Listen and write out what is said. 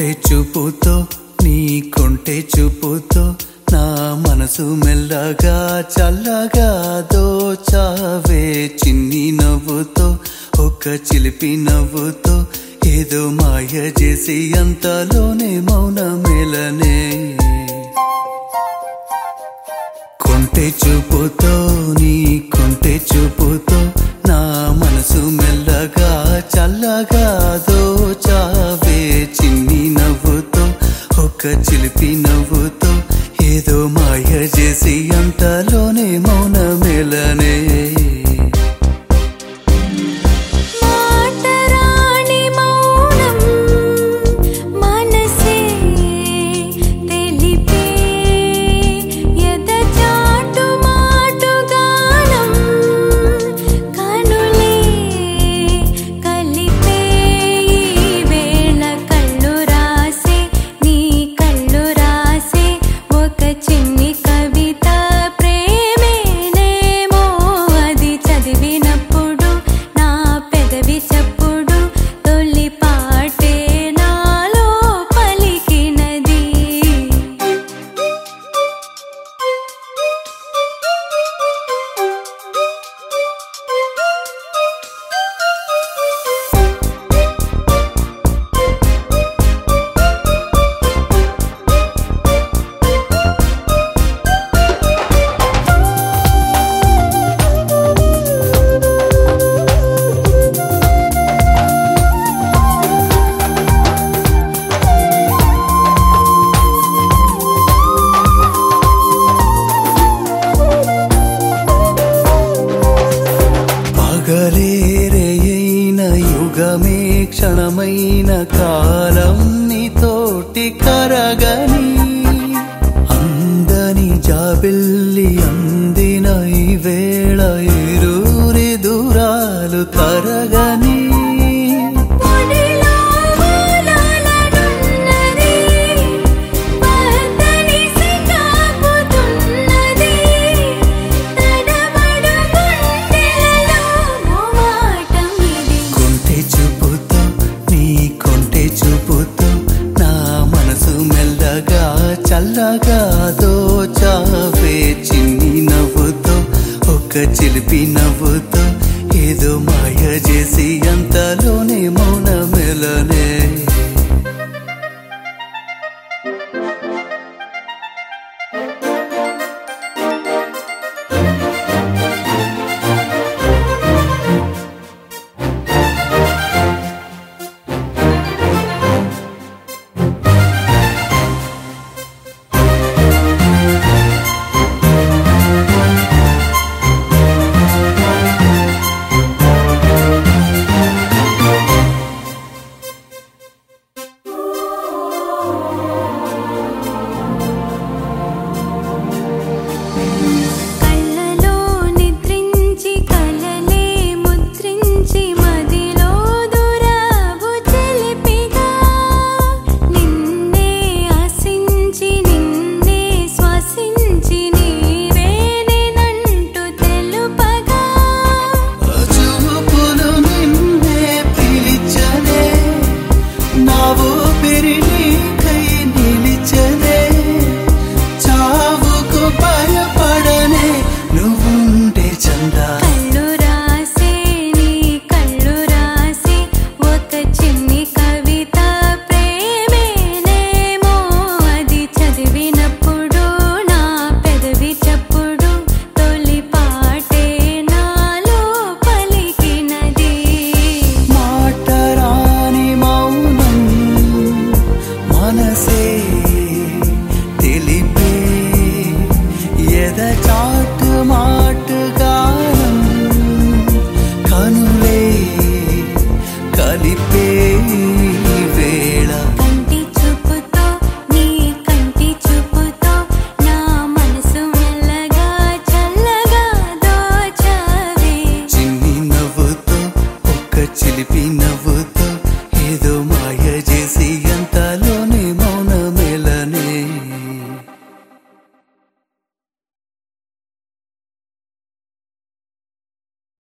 కొంటె చూపుతో నీ కొంటె చూపుతో నా మనసు మెల్లగా చల్లగా దోచావే చిన్ని నవ్వుతో ఒక చిలిపి నవ్వుతో ఏదో మాయ చేసి అంతలోనే మౌన మేలనే కొంటె చూపుతో నీ కొంటె చూపుతో నా మనసు మెల్లగా చల్లగా దోచావే చిన్ని నవ్వుతో ఒక చిలిపి నవ్వుతో ఏదో మాయ చేసి అంతలోనే మౌన మేలనే మాటరాని మౌనం మనసే తెలిపే ఎదచాటు మాటుగానం కనులే కలిపే ఈ వేళ కళ్ళు రాసే నీ కళ్ళు రాసే ఒక చిన్ని కవిత ప్రేమేనేమో అది చదివినప్పుడు నా పెదవి చప్పుడు తొలి పాటే నాలో పలికినది పగలేరైన యుగమే క్షణమైన కాలం నీతోటి కరగని అందని జాబిల్లి అందిన ఈ వేళ ఇరూరి దూరాలు తరగని పొడిలో వాలాలనున్నది పద్దని సికాపుతున్నది తడబడు గుండెలలో మోమాటం ఇది కొంటె చూపుతో నీ కొంటె చూపుతో నా మనసు మెల్లగా చల్లగా దోచావే చిన్ని నవ్వుతో ఒక చిలిపి నవ్వుతో ఏదో మాయ చేసి అంతలోనే